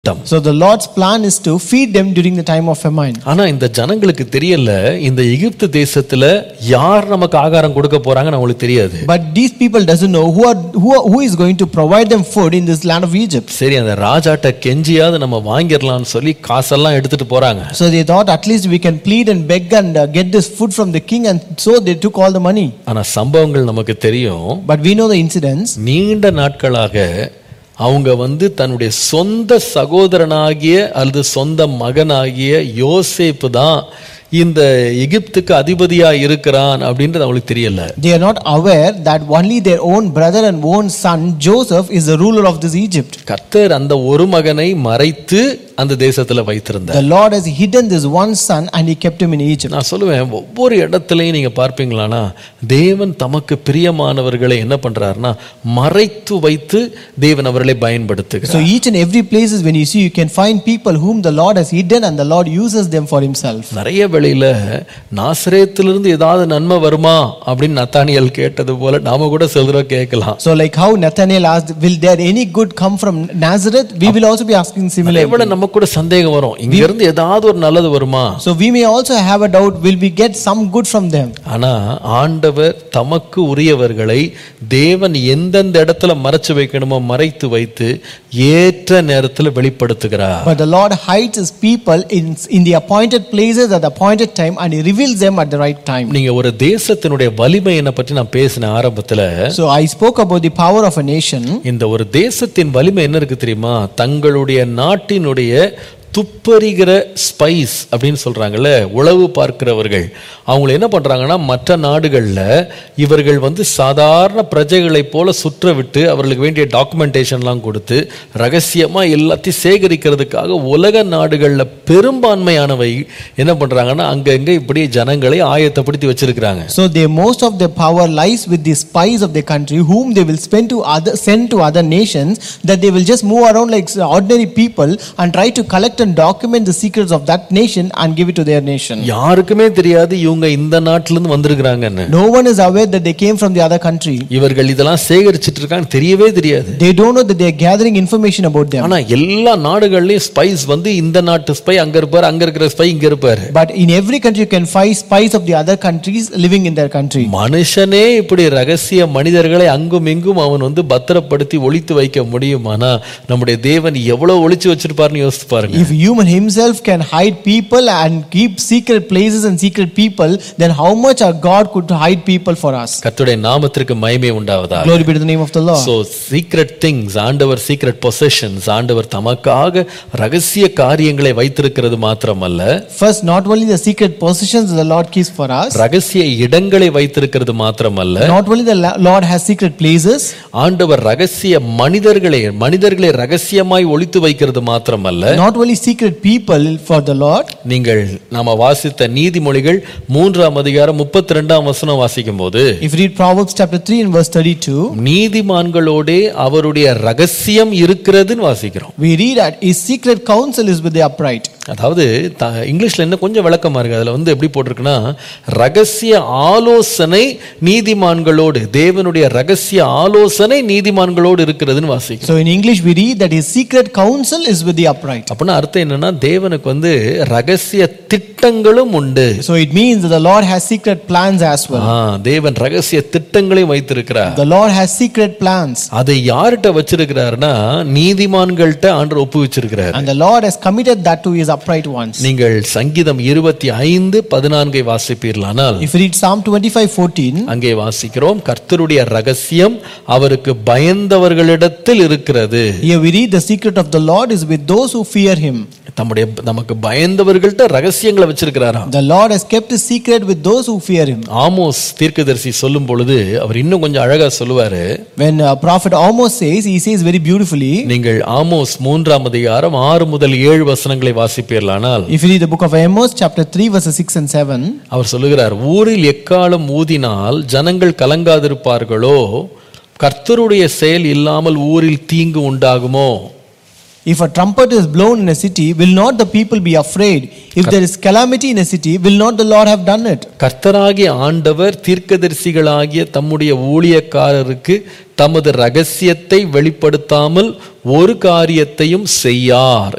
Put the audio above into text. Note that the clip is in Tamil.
திட்டம் So the Lord's plan is to feed them during the time of famine. ஆனா இந்த ஜனங்களுக்கு தெரியல இந்த எகிப்து தேசத்துல யார் நமக்கு ஆகாரம் கொடுக்க போறாங்கன்னு அவங்களுக்கு தெரியாது But these people doesn't know who are, who are who is going to provide them food in this land of Egypt. சரி அந்த ராஜாட்ட கெஞ்சியாவது நம்ம வாங்கிடலாம்னு சொல்லி காசெல்லாம் எடுத்துட்டு போறாங்க So they thought at least we can plead and beg and uh, get this food from the king, and so they took all the money. ஆனா சம்பவங்கள் நமக்கு தெரியும் But we know the incidents. நீண்ட நாட்களாக அவங்க வந்து தன்னுடைய சொந்த சகோதரனாகிய அல்லது சொந்த மகனாகிய யோசேப்பு தான் இந்த எகிப்துக்கு அதிபதியா இருக்கிறான் அப்படின்றது அவங்களுக்கு தெரியல They are not aware that only their own brother and own son Joseph is the ruler of this Egypt. கர்த்தர் அந்த ஒரு மகனை மறைத்து அந்த தேசத்துல வைத்திருந்தார் The Lord has hidden this one son and he kept him in Egypt. நான் சொல்லுவேன் ஒவ்வொரு இடத்துலையும் நீங்க பார்ப்பீங்களானா தேவன் தமக்கு பிரியமானவர்களை என்ன பண்றாருன்னா மறைத்து வைத்து தேவன் அவர்களை பயன்படுத்துகிறார் So each and every places when you see you can find people whom the Lord has hidden and the Lord uses them for himself. நிறைய வேளையில நாசரேத்திலிருந்து ஏதாவது நன்மை வருமா அப்படின்னு நத்தானியல் கேட்டது போல நாம கூட சில தடவை கேட்கலாம் So like how Nathaniel asked, will there any good come from Nazareth? We will also be asking அதே similar. விட நமக்கு கூட சந்தேகம் வரும் இங்க இருந்து ஏதாவது ஒரு நல்லது வருமா So we may also have a doubt, will we get some good from them? ஆனா ஆண்டவர் தமக்கு உரியவர்களை தேவன் எந்தெந்த இடத்துல மறைச்சு வைக்கணுமோ மறைத்து வைத்து ஏற்ற நேரத்துல வெளிப்படுத்துகிறார் But the Lord hides his people in, in the appointed places at the appointed time and he reveals them at the right time. நீங்க ஒரு தேசத்தினுடைய வலிமையை பற்றி நான் பேசின ஆரம்பத்துல So I spoke about the power of a nation. இந்த ஒரு தேசத்தின் வலிமை என்ன இருக்கு தெரியுமா தங்களுடைய நாட்டினுடைய துப்பறிகிற ஸ்பைஸ் அப்படின்னு சொல்றாங்கல்ல உளவு பார்க்கிறவர்கள் அவங்களை என்ன பண்றாங்கன்னா மற்ற நாடுகளில் இவர்கள் வந்து சாதாரண பிரஜைகளைப் போல சுற்ற விட்டு அவர்களுக்கு வேண்டிய டாக்குமெண்டேஷன்லாம் கொடுத்து ரகசியமா எல்லாத்தையும் சேகரிக்கிறதுக்காக உலக நாடுகளில் பெரும்பான்மையானவை என்ன பண்றாங்கன்னா அங்கங்க இப்படி ஜனங்களை ஆயத்தப்படுத்தி வச்சிருக்கிறாங்க So they most of their power lies with the spies of the country whom they will spend to other send to other nations that they will just move around like ordinary people and try to collect and document the secrets of that nation and give it to their nation. யாருக்குமே தெரியாது இவங்க இந்த நாட்டுல இருந்து வந்திருக்கிறாங்கன்னு No one is aware that they came from the other country. இவர்கள் இதெல்லாம் சேகரிச்சிட்டு இருக்காங்க தெரியவே தெரியாது They don't know that they are gathering information about them. ஆனா எல்லா நாடுகள்லயும் ஸ்பைஸ் வந்து இந்த நாட்டு ஸ்பை அங்க இருப்பாரு அங்க இருக்கிற ஸ்பை இங்க இருப்பாரு But in every country, you can find spies of the other countries living in their country. மனுஷனே இப்படி ரகசிய மனிதர்களை அங்கும் இங்கும் அவன் வந்து பத்திரப்படுத்தி ஒளித்து வைக்க முடியுமானா நம்முடைய தேவன் எவ்வளவு ஒளிச்சு வச்சிருப்பாருன்னு யோசித்து பாருங்க If human himself can hide people and keep secret places and secret people, then how much our God could hide people for us? கர்த்தருடைய நாமத்திற்கு மகிமை உண்டாவதா Glory be to the name of the Lord. So secret things ஆண்டவர் சீக்ரெட் பொசஷன்ஸ் ஆண்டவர் தமக்காக ரகசிய காரியங்களை வைத்திருக்கிறது மாத்திரமல்ல First, not only the secret positions that the Lord keeps for us, ரகசிய இடங்களை வைத்திருக்கிறது மாத்திரமல்ல not only the La- Lord has secret places, ஆண்டவர் ரகசிய மனிதர்களை மனிதர்களை ரகசியமாய் ஒளித்து வைக்கிறது மாத்திரமல்ல not only secret people for the Lord. நீங்கள் நாம வாசித்த நீதிமொழிகள் மூன்றாம் அதிகாரம் முப்பத்தி ரெண்டாம் வசனம் வாசிக்கும் போது If you read Proverbs chapter 3 and verse 32, நீதிமான்களோடே அவருடைய ரகசியம் இருக்கிறதுன்னு வாசிக்கிறோம் we read that his secret counsel is with the upright. அதாவது த- இங்கிலீஷ்ல என்ன கொஞ்சம் விளக்கமா இருக்கு அதுல வந்து எப்படி போட்டிருக்குன்னா ரகசிய ஆலோசனை நீதிமான்களோடு தேவனுடைய ரகசிய ஆலோசனை நீதிமான்களோடு இருக்கிறதுன்னு வாசிக்கிறோம் So in English, we read that his secret counsel is with the upright. அப்படின்னா அர்த்தம் என்னன்னா தேவனுக்கு வந்து ரகசிய திட்டங்களும் உண்டு So it means that the Lord has secret plans as well. ஆ, தேவன் ரகசிய திட்டங்களையும் வைத்திருக்கிறார் The Lord has secret plans. அதை யார்கிட்ட வச்சிருக்கிறாருன்னா நீதிமான்கள்ட்ட ஆண்டவர் ஒப்பு வச்சிருக்கிறார் And the Lord has committed that to his upright ones. நீங்கள் சங்கீதம் இருபத்தி ஐந்து பதினான்கை வாசிப்பீர்களானால் If you read Psalm 25 14, அங்கே வாசிக்கிறோம் கர்த்தருடைய ரகசியம் அவருக்கு பயந்தவர்களிடத்தில் இருக்கிறது here we read the secret of the Lord is with those who fear him. தம்முடைய நமக்கு பயந்தவர்கள்ட்ட ரகசியங்களை வச்சிருக்கிறாராம் The Lord has kept his secret with those who fear him. Amos தீர்க்கதரிசி சொல்லும் பொழுது அவர் இன்னும் கொஞ்சம் அழகா சொல்லுவாரு When uh, prophet almost says, he says very beautifully, நீங்கள் ஆமோஸ் மூன்றாம் அதிகாரம் ஆறு முதல் ஏழு வசனங்களை வாசிப்பீர்களானால் if you read the book of Amos, chapter 3, verses 6 and 7, அவர் சொல்லுகிறார் ஊரில் எக்காலம் ஊதினால் ஜனங்கள் கலங்காதிருப்பார்களோ கர்த்தருடைய செயல் இல்லாமல் ஊரில் தீங்கு உண்டாகுமோ if a trumpet is blown in a city, will not the people be afraid? If there is calamity in a city, will not the Lord have done it? கர்த்தராகிய ஆண்டவர் தீர்க்கதரிசிகளாகிய தம்முடைய ஊழியக்காரருக்கு தமது ரகசியத்தை வெளிப்படுத்தாமல் ஒரு காரியத்தையும் செய்யார்